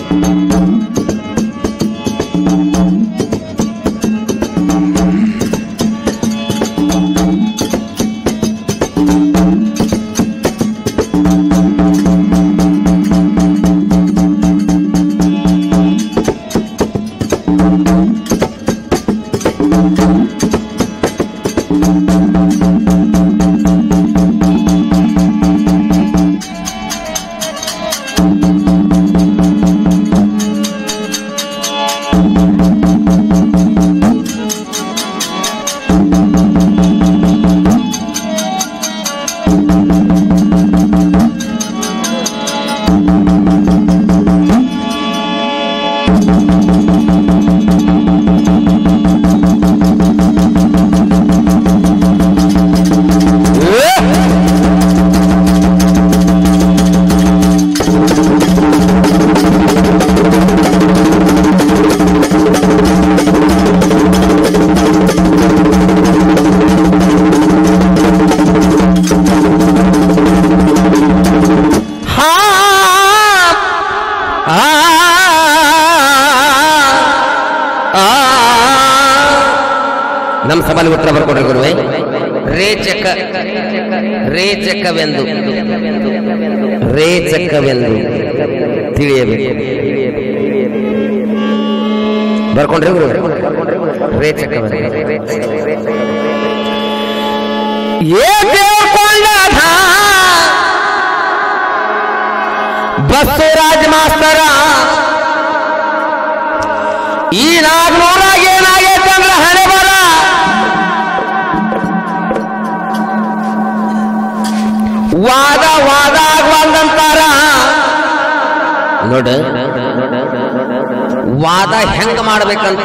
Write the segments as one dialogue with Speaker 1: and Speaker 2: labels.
Speaker 1: ಹಾ ಆ ಆ ನಮ್ಮ ಸಭಾಲಿ ಉತ್ತರ ಬರ್ಕೊಡ್ರಿ ಗುರುವೆ ರೇಚಕ ರೇಚಕವೆಂದು ರೇಚಕವೆಂದು ತಿಳಿಯಬೇಕು ಬರ್ಕೊಂಡ್ರಿ ಗುರು ರೇಚಕವೆಂದು ಏ ದೇವಕೊಂಡ ಬಸವರಾಜ್ ಮಾಸ್ತರ ಈ ನಾಗ್ನೂರಾಗ ಏನಾಗೈತೆ ಅಂದ್ರೆ ಹಣೆ ಬರ ವಾದ ವಾದ ಆಗ್ಬಾರ್ದಂತಾರ ನೋಡ ವಾದ ಹೆಂಗ ಮಾಡ್ಬೇಕಂತ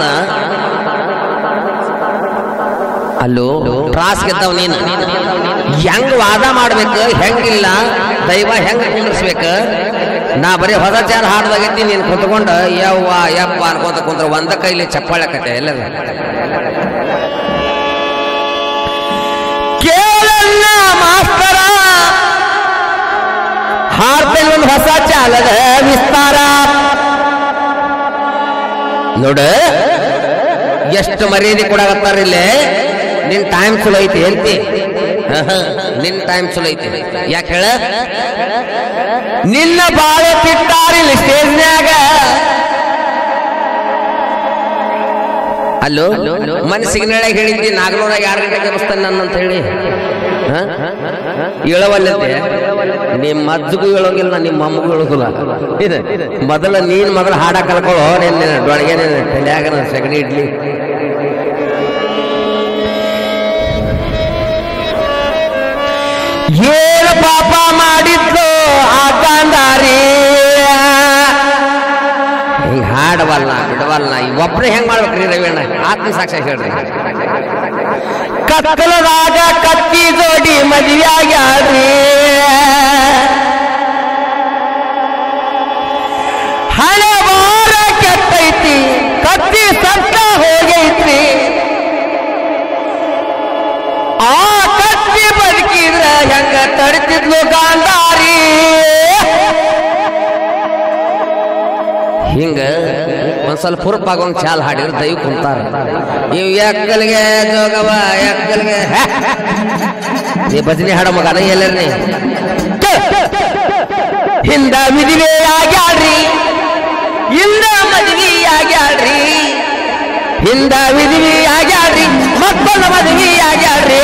Speaker 1: ಅಲ್ಲೋ ತ್ರಾಸ್ ಗೆದ್ದವ್ ನೀನು ಹೆಂಗ್ ವಾದ ಮಾಡ್ಬೇಕು ಹೆಂಗಿಲ್ಲ ದೈವ ಹೆಂಗ್ ಕುಂದ್ರಿಸ್ಬೇಕು ನಾ ಬರೀ ಹೊಸ ಚಾರ ಹಾಡ್ದಾಗೈತಿ ನೀನು ಕುತ್ಕೊಂಡು ಯವ್ವ ಯಪ್ಪ ಅನ್ಕೊಂತ ಕುಂತ್ರ ಒಂದ ಕೈಲಿ ಚಪ್ಪಾಳಕತ್ತೆ ಎಲ್ಲದ ಕೇಳಲ್ಲ ಮಾಸ್ತರ ಹಾಡ್ತೇನೆ ಒಂದು ಹೊಸ ಚಾಲದ ವಿಸ್ತಾರ ನೋಡ ಎಷ್ಟು ಮರ್ಯಾದೆ ಕೊಡಾಕತ್ತಾರ ಇಲ್ಲೇ ನಿನ್ ಟೈಮ್ ಚಲೋ ಐತಿ ಹೇಳ್ತಿ ನಿನ್ ಟೈಮ್ ಚಲೋ ಐತಿ ಯಾಕೆ ಹೇಳ ನಿನ್ನ ಬಾಳೆ ತಿಟ್ಟಾರಿಲ್ಲ ಸ್ಟೇಜ್ನ್ಯಾಗ ಅಲ್ಲೋ ಮನಸ್ಸಿಗೆ ನಾಳೆ ಹೇಳಿದ್ದಿ ನಾಗನೂರಾಗ ಯಾರು ಗಂಟೆಗೆ ಬಸ್ತಾನೆ ನನ್ನ ಅಂತ ಹೇಳಿ ಹ? ಇಳವಲ್ಲಂತೆ ನಿಮ್ಮ ಅಜ್ಜಗೂ ಹೇಳೋಂಗಿಲ್ಲ ನಿಮ್ಮ ಅಮ್ಮಗೂ ಹೇಳೋದಿಲ್ಲ ಇದು ಮೊದಲ ನೀನ್ ಮೊದಲು ಹಾಡ ಕಲ್ಕೊಳ್ಳೋ ನಿನ್ನ ಡೊಳಗೆ ನಿನ್ನ ತಲೆಯಾಗ ನನ್ನ ಸಗಣಿ ಇಡ್ಲಿ ಏನು ಪಾಪ ಮಾಡಿದ್ದು ಆ ಗಾಂಧಾರಿ ಹಿಂಗ್ ಹಾಡವಲ್ಲ ಬಿಡವಲ್ಲ ಒಬ್ಬರೇ ಹೆಂಗ್ ಮಾಡ್ಬೇಕ್ರಿ ರವಿಯಣ್ಣ ಆತ್ಮ ಸಾಕ್ಷಿ ಹೇಳ್ರಿ ಕತ್ತಲದಾಗ ಕತ್ತಿ ಜೋಡಿ ಮದುವೆಯಾಗ್ಯಾಡ್ರಿ ಹಣೆ ಬಾರ ಕೆಟ್ಟೈತಿ ಕತ್ತಿ ಸತ್ತ ಹೋಗೈತ್ರಿ ಆ ಕತ್ತಿ ಬದುಕಿದ್ರ ಹೆಂಗ ತಡಿತಿದ್ಲು ಗಾಂಧಾರಿ ಹಿಂಗ ಒಂದ್ ಸ್ವಲ್ಪ ಹುರುಪ್ ಆಗೋಂಗ್ ಚಾಲ್ ಹಾಡಿದ್ರೆ ದೈವ ಕುಂತಾರ ಇವ್ ಎಕ್ಕಲ್ಗೆ ಜೋಗವ ಎಕ್ಕಲ್ಗೆ ಹ್ಯಾ. ನೀ ಭಜನೆ ಹಾಡೋ ಮಗನ ಎಲ್ಲರೇ ಹಿಂದ ವಿಧಿವೆ ಆಗ್ಯಾಡ್ರಿ ಹಿಂದ ಮದ್ವಿ ಆಗ್ಯಾಡ್ರಿ ಹಿಂದ ವಿಧಿವಿ ಆಗ್ಯಾಡ್ರಿ ಮತ್ತೊಂದು ಮದ್ವಿ ಆಗ್ಯಾಡ್ರಿ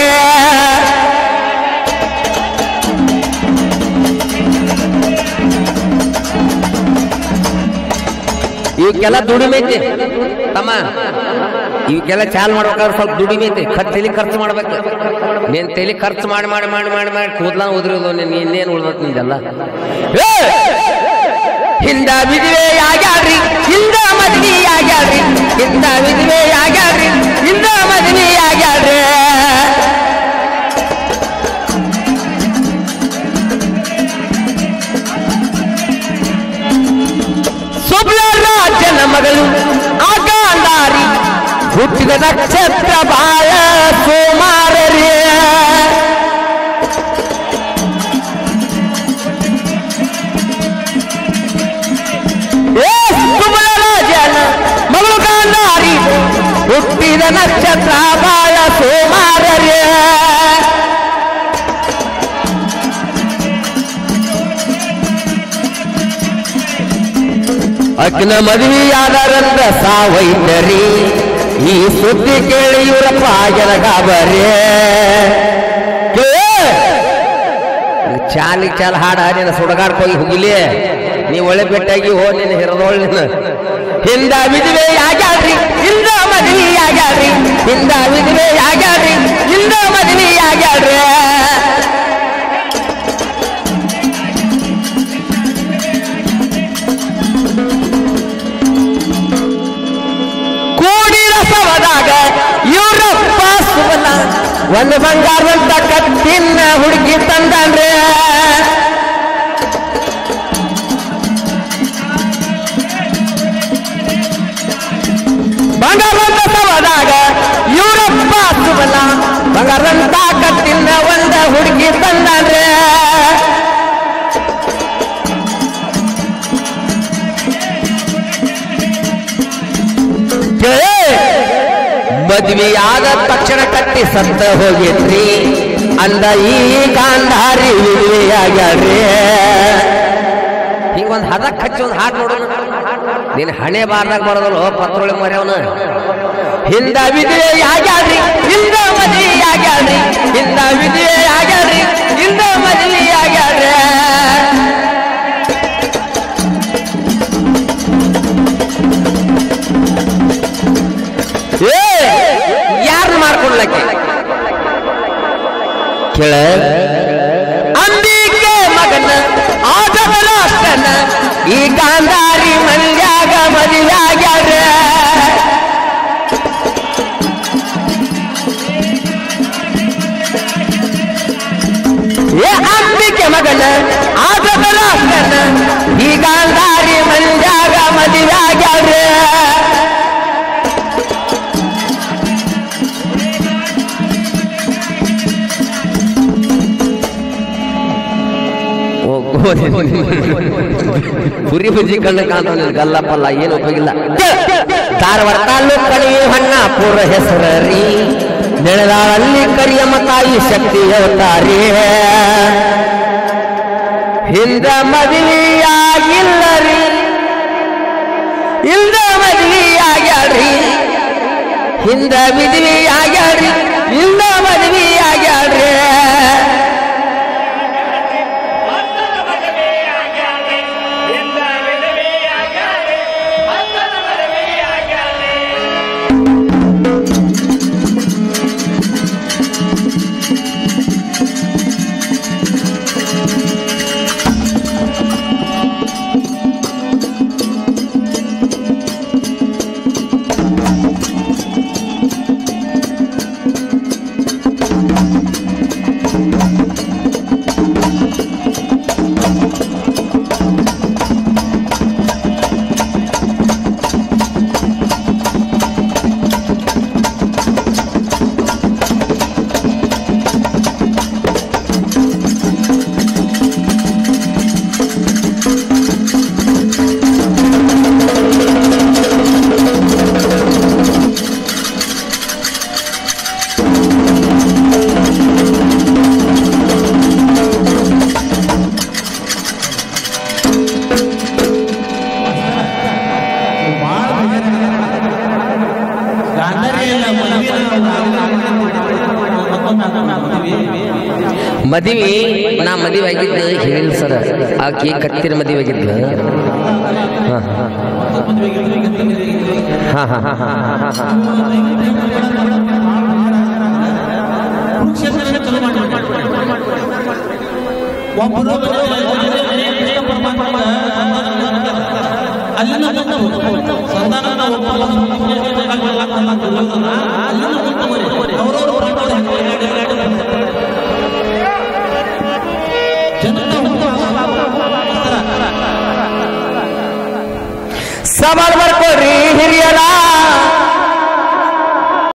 Speaker 1: ಇವಕ್ಕೆಲ್ಲ ದುಡಿಮೆ ಐತಿ ತಮ್ಮ ಇವಕ್ಕೆಲ್ಲ ಚಾಲ್ ಮಾಡ್ಬೇಕಾದ್ರೆ ಸ್ವಲ್ಪ ದುಡಿಮೆ ಐತಿ ಖರ್ಚು ತಲೆ ಖರ್ಚು ಮಾಡ್ಬೇಕು ನೀನ್ ತಲೆ ಖರ್ಚು ಮಾಡಿ ಮಾಡಿ ಮಾಡಿ ಮಾಡಿ ಮಾಡಿ ಕೂದ್ಲ ಉದ್ರಿಲ್ಲ ನೀನ್ ಇನ್ನೇನು ಉಳ್ದತ್ ನಿಂದೆಲ್ಲ ಏ! ಹಿಂದ ವಿಧಿವೆ ಆಗ್ಯಾಡ್ರಿ ಹಿಂದ ಮದ್ವಿ ಆಗ್ಯಾಡ್ರಿ ಹಿಂದ ವಿಧಿವೆ ಆಗ್ಯಾಡ್ರಿ ಹಿಂದ ಮದ್ವಿ ಆಗ್ಯಾಡ್ರಿ ಸುಬ್ಲ ರಾಜನ ಮಗಳು ಆಗಾಂಧಾರಿ ಹುಟ್ಟಿದ ನಕ್ಷತ್ರ ಬಾಳ ಸೋಮಾರರೇ ಏ ಐದ ನಕ್ಷತ್ರ ಬಾಳ ಸೋಮಾರರೇ ಅಕ್ಕಿನ ಮದುವೆಯಾದರಂದ್ರ ಸಾವೈತರಿ ಈ ಸುದ್ದಿ ಕೇಳಿ ಇವರಪ್ಪ ಗಾಬರೇ ಚಾಲಿ ಚಾಲ ಹಾಡ ನಿನ್ನ ಸುಡಗಾಡ್ಕೋಗಿ ಹೋಗಿಲಿ ನೀ ಒಳ್ಳೆ ಬೆಟ್ಟಾಗಿ ಹೋ ನಿನ್ನ ಹಿರದೋಳ್ ನಿನ್ನ ಹಿಂದ ವಿಧವೆ ಆಗ್ಯಾಡ್ರಿ ಹಿಂದ ಮದುವೆ ಆಗ್ಯಾಡ್ರಿ ಹಿಂದ ವಿಧವೆ ಆಗ್ಯಾಡ್ರಿ ಹಿಂದ ಮದುವೆ ಆಗ್ಯಾಡ್ರಿ ಕೂಡಿ ರಸವದಾಗ ಇವರಪ್ಪ ಸುವನ ಒಂದು ಬಂಗಾರದಂತ ಕತ್ತಿನ ಹುಡುಗಿ ತಂದಾನ್ರೆ ಬಂಗಾರದಂತ ಸವದಾಗ ಇವರಪ್ಪ ಸುವನ ಬಂಗಾರದಂತ ಕತ್ತಿನ ಒಂದ ಹುಡುಗಿ ತಂದಾನ್ರೆ ಮದ್ವೆಯಾದ ತಕ್ಷಣ ಕಟ್ಟಿ ಸತ್ತ ಹೋಗಿದ್ರಿ ಅಂದ ಈ ಗಾಂಧಾರಿ ವಿಡಿಯಾಗ್ಯಾಡ್ರಿ ಹಿಂಗ ಒಂದ್ ಹದಕ್ ಹಚ್ಚಿ ಒಂದ್ ಹಾಡ್ ನೋಡೋಣ ನೀನ್ ಹಣೆ ಬಾರ್ದಾಗ ಬರೋದಲ್ಲ ಪತ್ರೊಳಿ ಮರ್ಯವನ ಹಿಂದ ವಿಧಿವೆ ಆಗ್ಯಾಡ್ರಿ ಹಿಂದ ಮದ್ವೆ ಆಗ್ಯಾಡ್ರಿ ಹಿಂದ ವಿಧಿವೆ ಆಗ್ಯಾಡ್ರಿ ಹಿಂದ ಮದ್ವೆ ಆಗ್ಯಾಡ್ರಿ ಏ ಯಾರು ಮಾಡ್ಕೊಡ್ಲಕ್ಕೆ ಕೇಳ ಅಂಬಿಕೆ ಮಗನ ಆಟಗಳ ಅಕ್ಕನ ಈ ಗಾಂಧಾರಿ ಮಂಡ್ಯಾಗ ಮದುವೆಯಾಗ್ಯಾರ ಏ ಅಂಬಿಕೆ ಮಗನ ಆಟಗಳ ಅಕ್ಕನ ಈ ಗಾಂಧಾರಿ ಮಂಡ್ಯಾಗ ಮದುವೆಯಾಗ್ಯಾರ ಓ, ಗೋಧಿ. ಪುರಿ ಬುಜ್ಜಿ ಕಣ್ಣು ಕಾಣ್ತಾವ ಗಲ್ಲಪ್ಪಲ್ಲ ಏನು ಉಪಯೋಗಿಲ್ಲ ಧಾರವಾಡ ತಾಲೂಕು ಕಣಿ ಹೊನ್ನಾಪುರ ಹೆಸರರಿ ನೆಳೆದಾಳಲ್ಲಿ ಕರಿಯಮ್ಮ ತಾಯಿ ಶಕ್ತಿ ಅವತಾರಿ ಹಿಂದ ಮದುವೆಯಾಗಿಲ್ಲರಿ ಇಲ್ದ ಮದುವೆಯಾಗ್ಯಾಡ್ರಿ ಹಿಂದ ವಿಧಿಯಾಗ್ಯಾಡ್ರಿ ಇಲ್ದ ಮದುವೆಯಾಗ್ಯಾಡ್ರಿ ಮದುವೆ ನಾ ಮದುವೆ ಆಗಿದ್ದು ಹೇಳಿಲ್ಲ ಸರ್ ಆಕಿ ಕತ್ತಿನ ಮದುವೆ ಆಗಿದ್ಲು ಹಾ ಹಾ ಹಾ ಹಾ ಹಾ ಹಾ
Speaker 2: ಒಬ್ಬರು ಕೃಷ್ಣ ಪರಮಾತ್ಮ ಅಲ್ಲಿನ ಬಂದು ಸಂತಾನ ಅಲ್ಲಿನ ಬಂದು ಅವರವರು ಜನರ
Speaker 1: ಸವಾಲ್ ಬರ್ಕೊಡ್ರಿ ಹಿರಿಯರ